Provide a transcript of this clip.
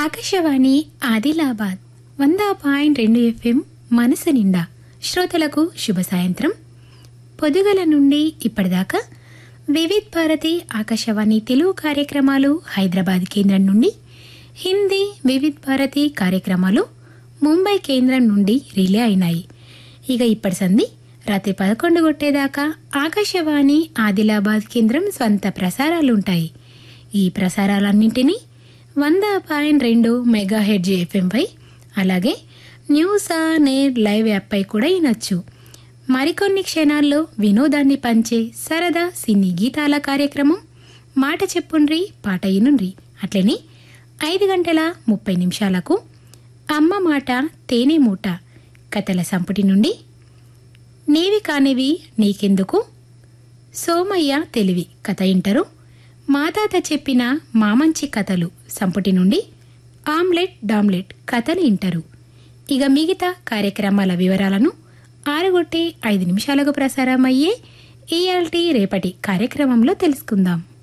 ఆకాశవాణి ఆదిలాబాద్ వంద పాయింట్ రెండు ఎఫ్ఎం మనసు నిండా శ్రోతలకు శుభ సాయంత్రం పొదుగల నుండి ఇప్పటిదాకా వివిధ్ భారతి ఆకాశవాణి తెలుగు కార్యక్రమాలు హైదరాబాద్ కేంద్రం నుండి హిందీ వివిధ్ భారతి కార్యక్రమాలు ముంబై కేంద్రం నుండి రిలే అయినాయి ఇక ఇప్పటి సంధి రాత్రి పదకొండు కొట్టేదాకా ఆకాశవాణి ఆదిలాబాద్ కేంద్రం స్వంత ప్రసారాలుంటాయి ఈ ప్రసారాలన్నింటినీ వంద పాయింట్ రెండు మెగా హెడ్జ్ ఎఫ్ఎంపై అలాగే న్యూస్ ఆన్ ఎయిర్ లైవ్ యాప్పై కూడా వినొచ్చు మరికొన్ని క్షణాల్లో వినోదాన్ని పంచే సరదా సినీ గీతాల కార్యక్రమం మాట చెప్పుండ్రి పాట ఇనుండ్రి అట్లనే ఐదు గంటల ముప్పై నిమిషాలకు అమ్మ మాట తేనె మూట కథల సంపుటి నుండి నీవి కానివి నీకెందుకు సోమయ్య తెలివి కథ ఇంటరు మా తాత చెప్పిన మామంచి కథలు సంపుటి నుండి ఆమ్లెట్ డామ్లెట్ కథలు ఇంటరు ఇక మిగతా కార్యక్రమాల వివరాలను ఆరుగొట్టే ఐదు నిమిషాలకు ప్రసారమయ్యే ఈఎల్టీ రేపటి కార్యక్రమంలో తెలుసుకుందాం